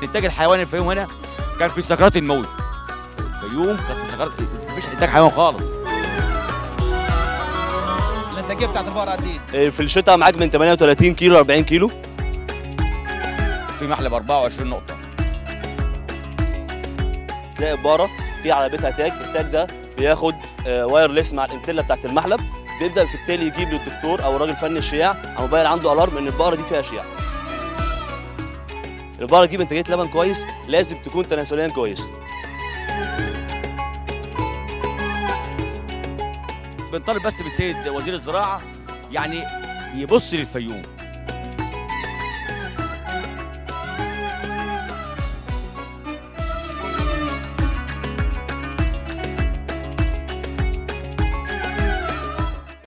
الانتاج الحيواني الفيوم هنا كان في سكرات الموت الفيوم كان في سكرات مفيش انتاج حيواني خالص الانتاجيه بتاعت البقره قد ايه؟ في الشتاء معاك من 38 كيلو 40 كيلو في محلب 24 نقطه تلاقي بقره في على بيتها تاج التاج ده بياخد آه، وايرلس مع الانتله بتاعت المحلب بيبدا في التالي يجيب للدكتور او الراجل فني الشياع على موبايل عنده الارم ان البقره دي فيها شياع البقره تجيب انتاجيه لبن كويس لازم تكون تناسليا كويس بنطالب بس بالسيد وزير الزراعه يعني يبص للفيوم